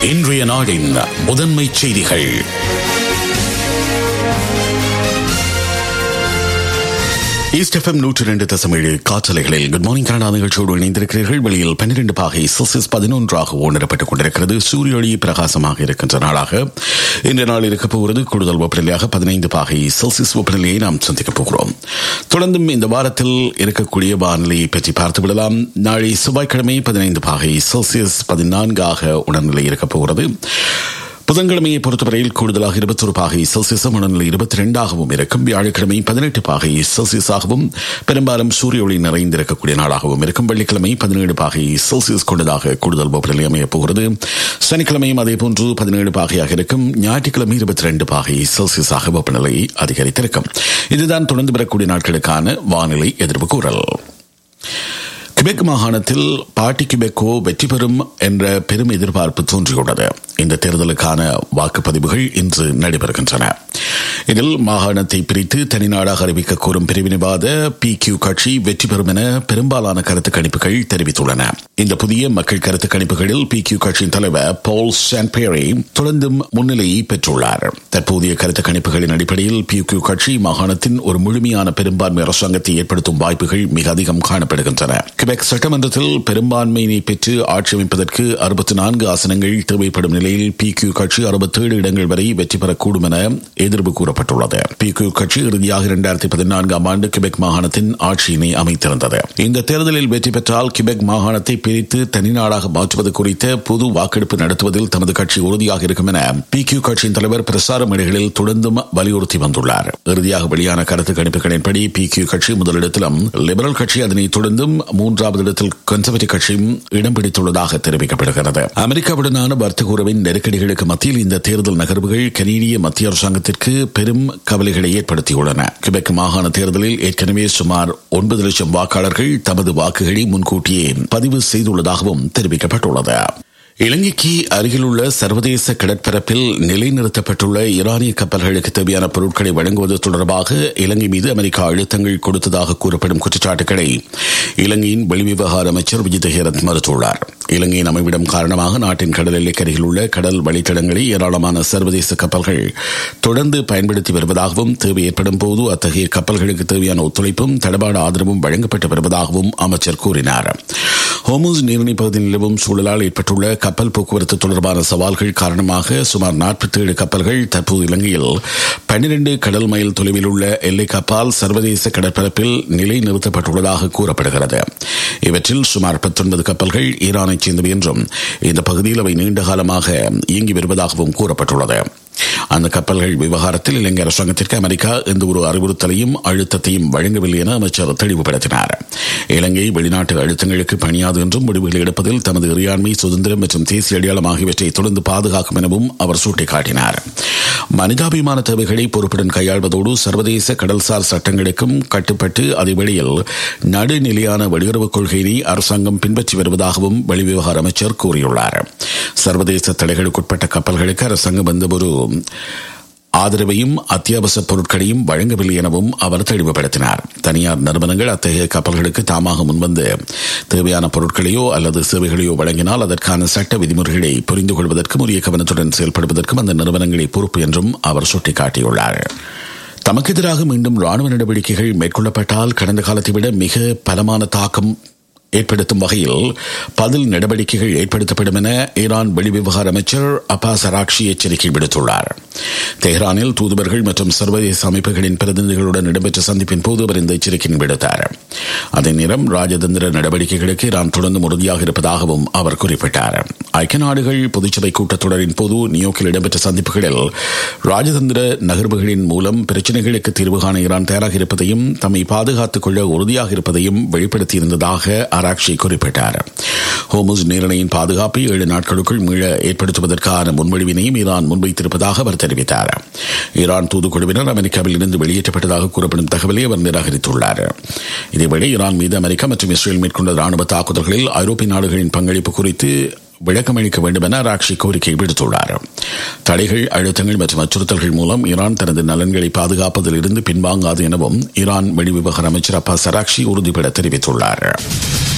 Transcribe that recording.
இன்றைய நாடின் முதன்மை செய்திகள் ஈஸ்ட் எஃப்எம் நூற்றி ரெண்டு தசமேழு காற்றலைகளில் குட் மார்னிங் கனடா நிகழ்ச்சியோடு இணைந்திருக்கிறீர்கள் வெளியில் பன்னிரண்டு பாகை செல்சியஸ் பதினொன்றாக உணரப்பட்டுக் கொண்டிருக்கிறது சூரிய ஒளி பிரகாசமாக இருக்கின்ற நாளாக இந்த நாள் இருக்கப் போகிறது கூடுதல் வெப்பநிலையாக பதினைந்து பாகை செல்சியஸ் வெப்பநிலையை நாம் சந்திக்கப் போகிறோம் தொடர்ந்தும் இந்த வாரத்தில் இருக்கக்கூடிய வானிலையை பற்றி பார்த்து விடலாம் நாளை செவ்வாய்க்கிழமை பதினைந்து பாகை செல்சியஸ் பதினான்காக உணர்நிலை இருக்கப் போகிறது புதன்கிழமையை பொறுத்தவரையில் கூடுதலாக இருபத்தொரு பாகை செல்சியஸும் உடல்நிலை இருபத்தி ரெண்டாகவும் இருக்கும் வியாழக்கிழமை பதினெட்டு பாகை செல்சியஸாகவும் பெரும்பாலும் சூரிய ஒளி நிறைந்திருக்கக்கூடிய நாளாகவும் இருக்கும் வெள்ளிக்கிழமை பதினேழு பாகை செல்சியஸ் கொண்டதாக கூடுதல் வெப்பநிலை அமையப் போகிறது சனிக்கிழமையும் அதே போன்று பதினேழு பாகையாக இருக்கும் ஞாயிற்றுக்கிழமை இருபத்தி ரெண்டு பாகை செல்சியஸாக வெப்பநிலை அதிகரித்திருக்கும் இதுதான் தொடர்ந்து வரக்கூடிய நாட்களுக்கான வானிலை எதிர்ப்பு கூறல் கிபெக் மாகாணத்தில் பாட்டி கிபெக்கோ வெற்றி பெறும் என்ற பெரும் எதிர்பார்ப்பு தோன்றியுள்ளது இந்த தேர்தலுக்கான வாக்குப்பதிவுகள் இன்று நடைபெறுகின்றன இதில் மாகாணத்தை பிரித்து தனிநாடாக அறிவிக்க கோரும் பிரிவினைவாத பி கியூ கட்சி வெற்றி பெறும் என பெரும்பாலான கருத்து கணிப்புகள் தெரிவித்துள்ளன இந்த புதிய மக்கள் கருத்து கணிப்புகளில் பி கியூ கட்சியின் தலைவர் பால் சான்பேரி தொடர்ந்தும் முன்னிலையை பெற்றுள்ளார் தற்போதைய கருத்து கணிப்புகளின் அடிப்படையில் பி கியூ கட்சி மாகாணத்தின் ஒரு முழுமையான பெரும்பான்மை அரசாங்கத்தை ஏற்படுத்தும் வாய்ப்புகள் மிக அதிகம் காணப்படுகின்றன கிபெக் சட்டமன்றத்தில் பெரும்பான்மையினை பெற்று ஆட்சி அமைப்பதற்கு அறுபத்தி நான்கு ஆசனங்கள் தேவைப்படும் நிலையில் பி கியூ கட்சி அறுபத்தேழு இடங்கள் வரை வெற்றி பெறக்கூடும் என எதிர்ப்பு கூறப்பட்டுள்ளது பி கியூ கட்சி இறுதியாக இரண்டாயிரத்தி பதினான்காம் ஆண்டு கிபெக் மாகாணத்தின் ஆட்சியினை அமைத்திருந்தது இந்த தேர்தலில் வெற்றி பெற்றால் கிபெக் மாகாணத்தை பிரித்து தனிநாடாக மாற்றுவது குறித்த பொது வாக்கெடுப்பு நடத்துவதில் தமது கட்சி உறுதியாக இருக்கும் என பி கியூ கட்சியின் தலைவர் பிரசார மேடைகளில் தொடர்ந்தும் வலியுறுத்தி வந்துள்ளார் இறுதியாக வெளியான கருத்து கணிப்புகளின்படி பி கியூ கட்சி முதலிடத்திலும் லிபரல் கட்சி அதனைத் தொடர்ந்தும் மூன்றாவது இடத்தில் கன்சர்வேட்டிவ் கட்சியும் இடம் பிடித்துள்ளதாக தெரிவிக்கப்படுகிறது அமெரிக்காவுடனான வர்த்தக உறவின் நெருக்கடிகளுக்கு மத்தியில் இந்த தேர்தல் நகர்வுகள் கனேடிய மத்திய அரசாங்கத்திற்கு பெரும் கவலைகளை ஏற்படுத்தியுள்ளன கிபெக் மாகாண தேர்தலில் ஏற்கனவே சுமார் ஒன்பது லட்சம் வாக்காளர்கள் தமது வாக்குகளை முன்கூட்டியே பதிவு செய்துள்ளதாகவும் தெரிவிக்கப்பட்டுள்ளது இலங்கைக்கு அருகிலுள்ள சர்வதேச கடற்பரப்பில் நிலைநிறுத்தப்பட்டுள்ள ஈரானிய கப்பல்களுக்கு தேவையான பொருட்களை வழங்குவது தொடர்பாக இலங்கை மீது அமெரிக்கா அழுத்தங்கள் கொடுத்ததாக கூறப்படும் குற்றச்சாட்டுகளை இலங்கையின் வெளிவிவகார அமைச்சர் விஜித் ஹேரத் மறுத்துள்ளார் இலங்கையின் அமைவிடம் காரணமாக நாட்டின் கடல் எல்லைக்கு அருகில் உள்ள கடல் வழித்தடங்களை ஏராளமான சர்வதேச கப்பல்கள் தொடர்ந்து பயன்படுத்தி வருவதாகவும் தேவை ஏற்படும் போது அத்தகைய கப்பல்களுக்கு தேவையான ஒத்துழைப்பும் தடபாட ஆதரவும் வழங்கப்பட்டு வருவதாகவும் அமைச்சர் கூறினார் ஹோமூஸ் நீரிணை பகுதியில் நிலவும் சூழலால் ஏற்பட்டுள்ள கப்பல் போக்குவரத்து தொடர்பான சவால்கள் காரணமாக சுமார் நாற்பத்தி ஏழு கப்பல்கள் தற்போது இலங்கையில் பன்னிரண்டு கடல் மைல் தொலைவில் உள்ள எல்லை கப்பால் சர்வதேச கடற்பரப்பில் நிலைநிறுத்தப்பட்டுள்ளதாக கூறப்படுகிறது இவற்றில் சுமார் பத்தொன்பது கப்பல்கள் ஈரானைச் சேர்ந்தவை என்றும் இந்த பகுதியில் அவை நீண்ட காலமாக இயங்கி வருவதாகவும் கூறப்பட்டுள்ளது அந்த கப்பல்கள் விவகாரத்தில் இலங்கை அரசாங்கத்திற்கு அமெரிக்கா எந்த ஒரு அறிவுறுத்தலையும் அழுத்தத்தையும் வழங்கவில்லை என அமைச்சர் தெளிவுபடுத்தினார் இலங்கை வெளிநாட்டு அழுத்தங்களுக்கு பணியாது என்றும் முடிவுகளை எடுப்பதில் தமது இறையாண்மை சுதந்திரம் மற்றும் தேசிய அடையாளம் ஆகியவற்றை தொடர்ந்து பாதுகாக்கும் எனவும் அவர் சுட்டிக்காட்டினார் மனிதாபிமான தேவைகளை பொறுப்புடன் கையாள்வதோடு சர்வதேச கடல்சார் சட்டங்களுக்கும் கட்டுப்பட்டு அதே வேளையில் நடுநிலையான வெளியுறவுக் கொள்கையினை அரசாங்கம் பின்பற்றி வருவதாகவும் வெளிவிவகார அமைச்சர் கூறியுள்ளார் சர்வதேச தடைகளுக்குட்பட்ட கப்பல்களுக்கு அரசாங்கம் எந்தவொரு ஆதரவையும் அத்தியாவசிய பொருட்களையும் வழங்கவில்லை எனவும் அவர் தெளிவுபடுத்தினார் தனியார் நிறுவனங்கள் அத்தகைய கப்பல்களுக்கு தாமாக முன்வந்து தேவையான பொருட்களையோ அல்லது சேவைகளையோ வழங்கினால் அதற்கான சட்ட விதிமுறைகளை புரிந்து கொள்வதற்கும் உரிய கவனத்துடன் செயல்படுவதற்கும் அந்த நிறுவனங்களை பொறுப்பு என்றும் அவர் சுட்டிக்காட்டியுள்ளார் தமக்கு எதிராக மீண்டும் ராணுவ நடவடிக்கைகள் மேற்கொள்ளப்பட்டால் கடந்த காலத்தை விட மிக பலமான தாக்கம் ஏற்படுத்தும் வகையில் பதில் நடவடிக்கைகள் ஏற்படுத்தப்படும் என ஈரான் வெளிவிவகார அமைச்சர் அப்பாஸ் அராக்ஷி எச்சரிக்கை விடுத்துள்ளார் தெஹ்ரானில் தூதுவர்கள் மற்றும் சர்வதேச அமைப்புகளின் பிரதிநிதிகளுடன் இடம்பெற்ற சந்திப்பின் போது அவர் இந்த எச்சரிக்கை விடுத்தார் அதே நேரம் ராஜதந்திர நடவடிக்கைகளுக்கு ஈரான் தொடர்ந்து உறுதியாக இருப்பதாகவும் அவர் குறிப்பிட்டார் ஐக்கிய நாடுகள் பொதுச்சபை கூட்டத்தொடரின் போது நியோக்கில் இடம்பெற்ற சந்திப்புகளில் ராஜதந்திர நகர்வுகளின் மூலம் பிரச்சினைகளுக்கு தீர்வு காண ஈரான் தயாராக இருப்பதையும் தம்மை பாதுகாத்துக் கொள்ள உறுதியாக இருப்பதையும் வெளிப்படுத்தியிருந்ததாக ஆராக்ஷி குறிப்பிட்டார் ஹோமுஸ் நீரிணையின் பாதுகாப்பை ஏழு நாட்களுக்குள் மீள ஏற்படுத்துவதற்கான முன்மொழிவினையும் ஈரான் முன்வைத்திருப்பதாக அவர் தெரிவித்தார் ஈரான் தூதுக்குழுவினர் அமெரிக்காவில் இருந்து வெளியேற்றப்பட்டதாக கூறப்படும் தகவலை அவர் நிராகரித்துள்ளார் இதேவேளை ஈரான் மீது அமெரிக்கா மற்றும் இஸ்ரேல் மேற்கொண்ட ராணுவ தாக்குதல்களில் ஐரோப்பிய நாடுகளின் பங்களிப்பு குறித்து விளக்கமளிக்க வேண்டும் என ராக்ஷி கோரிக்கை விடுத்துள்ளார் தடைகள் அழுத்தங்கள் மற்றும் அச்சுறுத்தல்கள் மூலம் ஈரான் தனது நலன்களை பாதுகாப்பதில் இருந்து பின்வாங்காது எனவும் ஈரான் வெளிவிவகார அமைச்சர் அப்பா சராக்ஷி உறுதிபட தெரிவித்துள்ளார்